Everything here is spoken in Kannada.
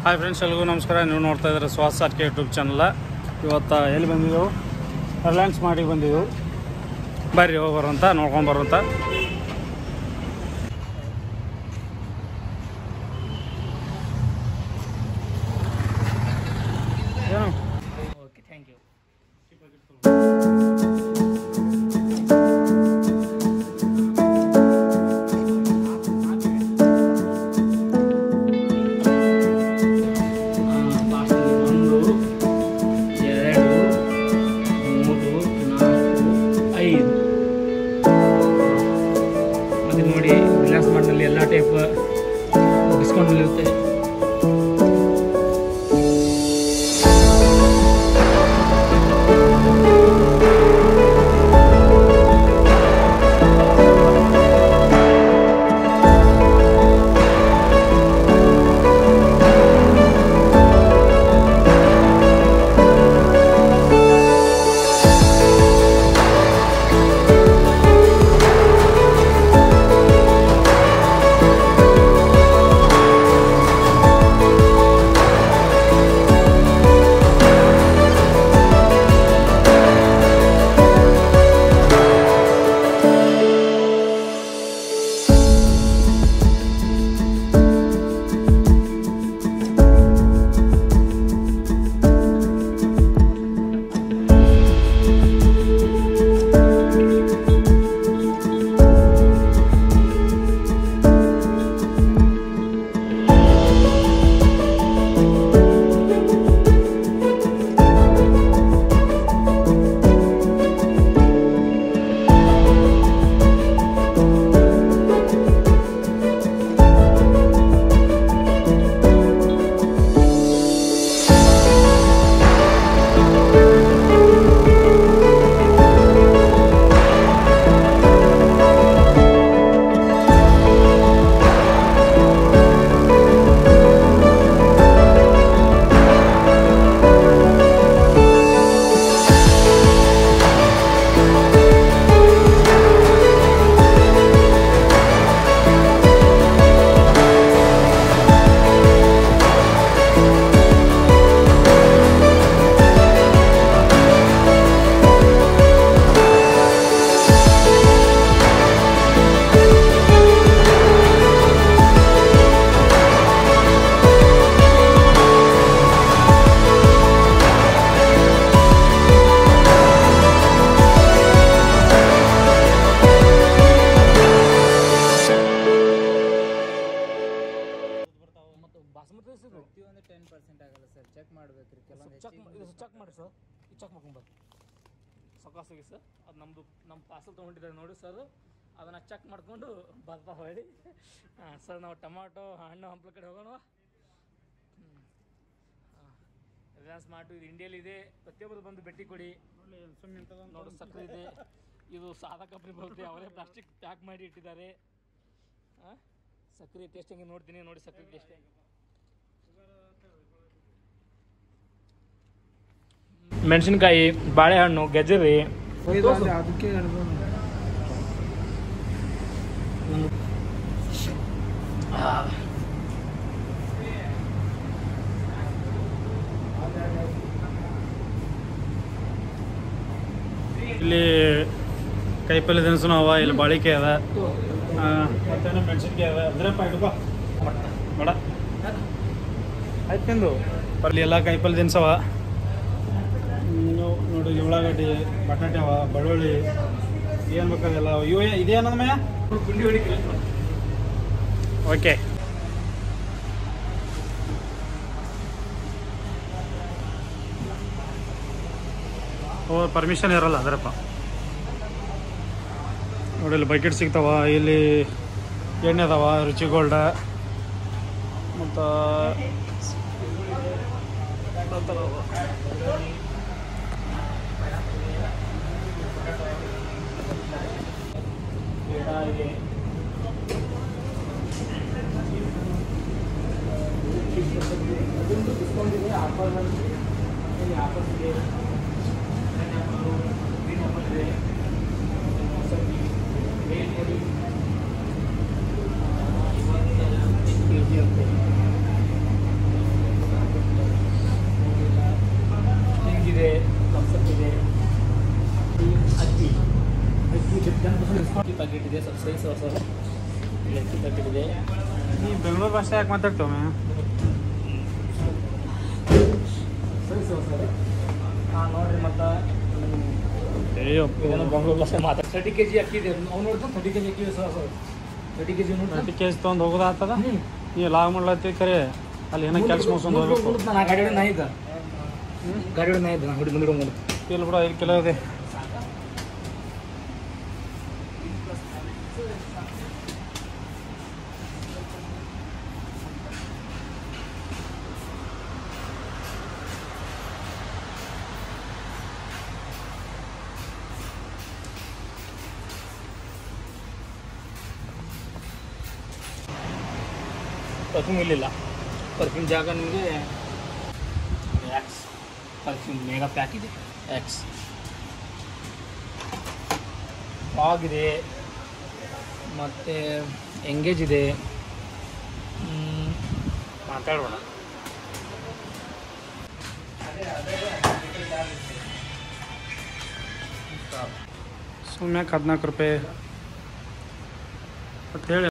ಹಾಯ್ ಫ್ರೆಂಡ್ಸ್ ಎಲ್ರಿಗೂ ನಮಸ್ಕಾರ ನೀವು ನೋಡ್ತಾ ಇದ್ದಾರೆ ಸ್ವಾಸ್ ಆರ್ಕೆ ಯೂಟ್ಯೂಬ್ ಚಾನಲ್ ಇವತ್ತು ಎಲ್ಲಿ ಬಂದಿದ್ದೆವು ರಿಲಯನ್ಸ್ ಮಾಡಿಗೆ ಬಂದಿದ್ದೆವು ಬರ್ರಿ ಹೋಗಿ ಬರುವಂತ ನೋಡ್ಕೊಂಡು ಬರುವಂತ ಏನು ಓಕೆ ಥ್ಯಾಂಕ್ ಯು ಒಂದು ಎರಡು ಮೂರು ನಾಲ್ಕು ಐದು ಮತ್ತೆ ನೋಡಿ ರಿಲ್ಯಾಕ್ಸ್ ಮಾಡಿನಲ್ಲಿ ಎಲ್ಲ ಟೈಪ್ ಡಿಸ್ಕೌಂಟ್ ಇರುತ್ತೆ ಮತ್ತು ಬಾಸ್ಮತಿ ಸಿಗು ಪ್ರತಿಯೊಂದು ಟೆನ್ ಪರ್ಸೆಂಟ್ ಆಗಲ್ಲ ಸರ್ ಚೆಕ್ ಮಾಡ್ಬೇಕ್ರಿ ಕೆಲವೊಂದು ಚೆಕ್ ಇದು ಚೆಕ್ ಮಾಡಿ ಸರ್ ಇದು ಚೆಕ್ ಮಾಡ್ಕೊಂಬರ್ರಿ ಸೊಕಾಸಿಗೆ ಸರ್ ಅದು ನಮ್ಮದು ನಮ್ಮ ಪಾರ್ಸಲ್ ತೊಗೊಂಡಿದ್ದಾರೆ ನೋಡಿ ಸರ್ ಅದನ್ನು ಚೆಕ್ ಮಾಡಿಕೊಂಡು ಬರ್ತಾ ಹೊಳ್ಳಿ ಹಾಂ ಸರ್ ನಾವು ಟೊಮಾಟೊ ಹಣ್ಣು ಹಂಪಲ ಕಡೆ ಹೋಗೋಣ ರಿಲಯನ್ಸ್ ಮಾರ್ಟು ಇದು ಇಂಡಿಯಲ್ಲಿದೆ ಪ್ರತಿಯೊಬ್ಬರು ಬಂದು ಭೇಟಿ ಕೊಡಿ ನೋಡಿ ಸಕ್ಕರೆ ಇದೆ ಇದು ಸಾದಾ ಕಂಪ್ನಿ ಬರುತ್ತೆ ಅವರೇ ಪ್ಲಾಸ್ಟಿಕ್ ಪ್ಯಾಕ್ ಮಾಡಿ ಇಟ್ಟಿದ್ದಾರೆ ಹಾಂ ಸಕ್ಕರೆ ಟೇಸ್ಟ್ ಹೆಂಗೆ ನೋಡ್ತೀನಿ ನೋಡಿ ಸಕ್ಕರೆ ಟೇಸ್ಟ್ ಮೆಣಸಿನ್ಕಾಯಿ ಬಾಳೆಹಣ್ಣು ಗೆಜರಿ ಅದಕ್ಕೆ ಇಲ್ಲಿ ಕೈಪಲ್ಯ ದಿನಸು ಅವ ಇಲ್ಲಿ ಬಾಳಿಕೆ ಅದ ಆ, ಮತ್ತೇನೋ ಮೆಣಸಿನ್ಕಾಯಿ ಅದ ಅದ್ರ ಪಾಯ್ಟಪ್ಪ ಬೇಡ ಆಯ್ತು ತಿಂದು ಅಲ್ಲಿ ಎಲ್ಲ ಕೈಪಲ್ಯ ದಿನಸವ ನೋಡಿ ಉಳ್ಳಾಗಡ್ಡಿ ಬಟಾಟೆ ಅವ ಬೆಳ್ಳುಳ್ಳಿ ಏನು ಬೇಕಾದೆಲ್ಲ ಇವ ಇದೇನದ ಮಯ್ಯ ಗುಂಡಿ ಹೊಡಿತೀವಿ ಓಕೆ ಓ ಪರ್ಮಿಷನ್ ಇರಲ್ಲ ಅದರಪ್ಪ ನೋಡಿ ಇಲ್ಲಿ ಬಕೆಟ್ ಸಿಗ್ತಾವ ಇಲ್ಲಿ ಎಣ್ಣೆ ಅದಾವ ರುಚಿ ಗೋಲ್ಡ ಮತ್ತು ಸೈನ್ಸ್ ಹೊಸ ಲೆಕ್ಕ ತಟ್ಟಿದೆ ಈ ಬೆಂಗಳೂರು ಭಾಷೆ ಯಾಕೆ ಮಾತಾಡ್ತೇವೆ ಸೈನ್ಸ್ ಹೊಸ ಹಾಂ ನೋಡ್ರಿ ಮತ್ತು ಅಯ್ಯಪ್ಪ ಇದನ್ನು ಬೆಂಗಳೂರು ಭಾಷೆ ಮಾತಾಡ ತರ್ಟಿ ಕೆ ಜಿ ಅಕ್ಕಿ ಇದೆ ಅವ್ನು ನೋಡ್ತಾನೆ ತರ್ಟಿ ಕೆ ಜಿ ಅಕ್ಕಿ sir sir thirty K G twenty K G ತೊಗೊಂಡು ಹೋಗೋದಾಗ್ತದ ನೀವು ಲಾಗ್ ಮಾಡ್ಲತ್ತಿ ಕರೆ ಅಲ್ಲಿ ಏನೋ ಕೆಲಸ ಮುಗಿಸ್ಕೊಂಡು ಹೋಗ್ಬೇಕು ನಾನು ಗಾಡಿ ಒಳಗೆ ನಾ ಇದ್ದ ಗಾಡಿ ಒಳಗೆ ನಾ ಇದ್ದ ನಾನು ಹುಡಿ ಮುಂದೆ ಇಲ್ಲ ಬಿಡು ಐದು ಕಿಲೋ ಇದೆ ಪರ್ಫ್ಯೂಮ್ ಇರಲಿಲ್ಲ ಪರ್ಫ್ಯೂಮ್ ಜಾಗ ನಿಮಗೆ ಆ್ಯಕ್ಸ್ ಪರ್ಫ್ಯೂಮ್ ಮೇಗಾ ಪ್ಯಾಕ್ ಇದೆ ಆ್ಯಕ್ಸ್ ಫಾಗ್ ಇದೆ ಮತ್ತು ಎಂಗೇಜ್ ಇದೆ ಮ್, ಮಾತಾಡೋಣ ಸುಮ್ಮನೆ ಹದಿನಾಲ್ಕು ರೂಪಾಯಿ ಅಂತ ಹೇಳಿ